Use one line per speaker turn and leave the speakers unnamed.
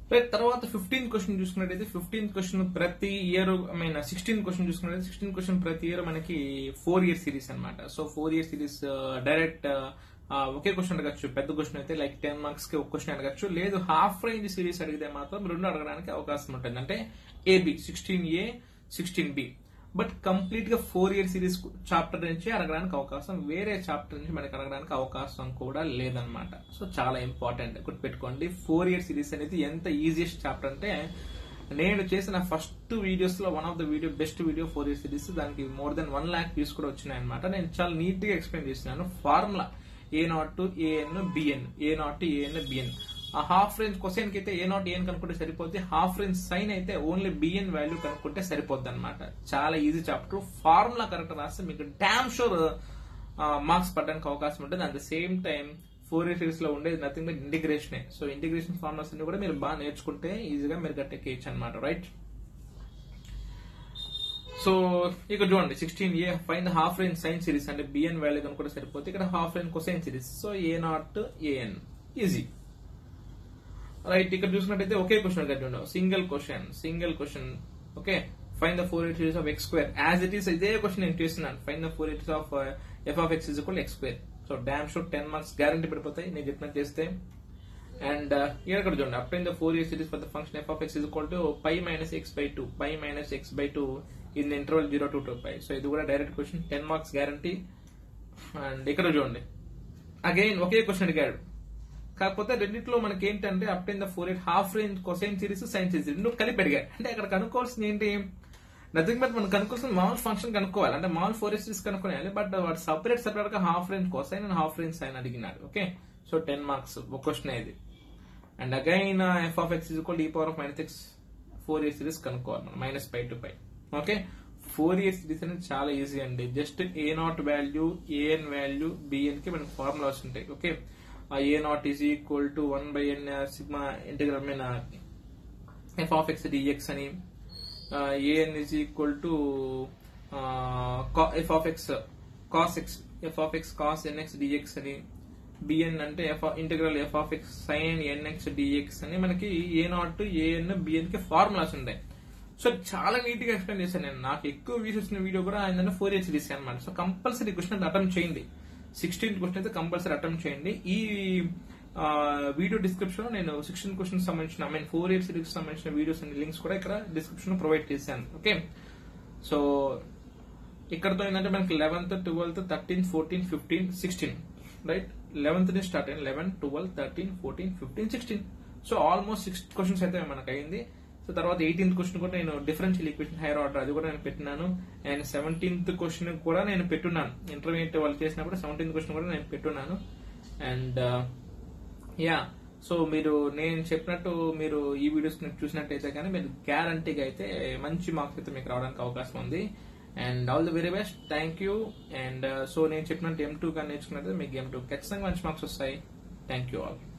right తర్వాత fifteenth question చూసుకున్నట్టయితే fifteenth question ప్రతి year I mean sixteen question చూసుకున్నట్టయితే సిక్స్టీన్ క్వశ్చన్ ప్రతి ఇయర్ మనకి ఫోర్ ఇయర్ సిరీస్ అన్నమాట so Fourier series direct ఒకే క్వశ్చన్ అడగచ్చు పెద్ద క్వశ్చన్ అయితే లైక్ టెన్ మార్క్స్ కి ఒక క్వశ్చన్ అడగచ్చు లేదు హాఫ్ రేంజ్ సిరీస్ అడిగితే మాత్రం రెండు అడగడానికి అవకాశం ఉంటుంది అంటే A B sixteen A sixteen B but complete గా ఫోర్ ఇయర్ సిరీస్ చాప్టర్ నుంచి అడగడానికి అవకాశం వేరే చాప్టర్ నుంచి మనకి అడగడానికి అవకాశం కూడా లేదనమాట సో చాలా ఇంపార్టెంట్ గుర్తుపెట్టుకోండి ఫోర్ ఇయర్ సిరీస్ అనేది ఎంత ఈజియెస్ట్ చాప్టర్ అంటే నేను చేసిన ఫస్ట్ వీడియోస్ లో one of the video best video Fourier series దానికి more then one lakh views కూడా వచ్చినాయి అనమాట నేను చాలా నీట్ గా ఎక్స్ప్లెయిన్ చేసినాను formula a naught to a n b n a naught to a n b n ఆ హాఫ్ రేంజ్ క్వశ్చన్ కి అయితే ఏ నాట్ ఏఎన్ కనుక్కుంటే సరిపోద్ది హాఫ్ రేంజ్ సైన్ అయితే ఓన్లీ బిఎన్ వాల్యూ కనుక్కుంటే సరిపోద్ది అనమాట చాలా ఈజీ చాప్టర్ ఫార్ములా కరెక్ట్ రాస్తే మీకు డామ్ షూర్ మార్క్స్ పడడానికి అవకాశం ఉంటుంది at the same time Fourier series లో ఉండేది nothing but integration so integration formulas అన్ని కూడా మీరు బాగా నేర్చుకుంటే ఈజీగా మీరు గట్టెక్కేయచ్చు అనమాట రైట్ సో ఇక్కడ చూడండి sixteen A fine half range sine series అంటే బిఎన్ వాల్యూ కనుకుంటే సరిపోతే ఇక్కడ half range cosine series so a naught a n easy right ఇక్కడ చూసినట్టయితే ఒకే క్వశ్చన్ కట్టి single question single question okay fine the Fourier series of x square as it is ఇదే question నేను చేస్తున్నాను fine the Fourier of f of x is equal x square so damn sure ten marks guarantee పడిపోతాయి నేను చెప్పినట్టు చేస్తే and ఇక్కడ చూడండి of the Fourier series for the function f of x is equal to pi minus x by two pi minus x by two in interval zero to two pi so ఇది కూడా direct question ten marks guarantee and ఇక్కడ చూడండి again ఒకే question అడిగాడు కాకపోతే రెండిట్లో మనకి ఏంటంటే of the Fourier half range cosine series sine series రెండు కలిపి అడిగాడు అంటే అక్కడ కనుక్కోవాల్సింది ఏంటి నథింగ్ బట్ మనం కనుక్కోవాల్సిన మామూలు ఫంక్షన్ కనుక్కోవాలి అంటే మామూలు ఫోర్ సిరీస్ కనుక్కోవాలి బట్ వాడు సపరేట్ సపరేట్ గా half range cosine and half range sine అడిగినాడు ఓకే సో టెన్ మార్క్స్ ఒక క్వశ్చన్ ఇది and again f of x equal e power of minus x Fourier series కనుక్కోవాలి మనం minus pi to pi okay Fourier series అనేది చాలా easy అండి just a naught value a n value b n కి మనకి formulas ఉంటాయి okay a naught is equal to one by n sigma integral మీన f of x dx అని a n is equal to f of x cos x f of x cos n x dx అని b n అంటే f integral f of x sine n x dx అని మనకి a naught a n b n కి formulas ఉంటాయి so చాలా neat గా explain చేశాను నేను నాకు ఎక్కువ వ్యూస్ వచ్చిన వీడియో కూడా ఏంటంటే ఫోర్ ఇయర్స్ తీసాను అనమాట సో కంపల్సరీ క్వశ్చన్ అటెంప్ట్ చేయండి సిక్స్టీన్ క్వశ్చన్ అయితే కంపల్సరీ అటెంప్ట్ చేయండి ఈ వీడియో డిస్క్రిప్షన్ లో నేను సిక్స్టీన్ క్వశ్చన్ సంబంధించిన I mean Fourier's series సంబంధించిన వీడియోస్ అండ్ లింక్స్ కూడా ఇక్కడ డిస్క్రిప్షన్ లో ప్రొవైడ్ చేశాను ఓకే సో ఇక్కడతో ఏంటంటే మనకి eleventh twelfth thirteen fourteen fifteen sixteen right eleventh నుంచి స్టార్ట్ అయింది eleven twelve thirteen fourteen fifteen sixteen so almost six questions అయితే మనకు అయింది సో తర్వాత ఎయిటీన్త్ క్వశ్చన్ కూడా నేను డిఫరెన్షియల్ ఈక్వేషన్ హైయర్ ఆర్డర్ అది కూడా నేను పెట్టినాను అండ్ సెవెంటీన్త్ క్వశ్చన్ కూడా నేను పెట్టున్నాను ఇంటర్మీడియట్ వాళ్ళు చేసినప్పుడు సెవెంటీన్త్ క్వశ్చన్ కూడా నేను పెట్టున్నాను అండ్ యా సో మీరు నేను చెప్పినట్టు మీరు ఈ వీడియోస్ చూసినట్టయితే కానీ మీరు గ్యారంటీగా అయితే మంచి మార్క్స్ అయితే మీకు రావడానికి అవకాశం ఉంది and all the very best thank you and so నేను చెప్పినట్టు ఎం టూ కానీ నేర్చుకున్నట్టు మీకు ఎం టూ ఖచ్చితంగా మంచి మార్క్స్ వస్తాయి థ్యాంక్ యూ ఆల్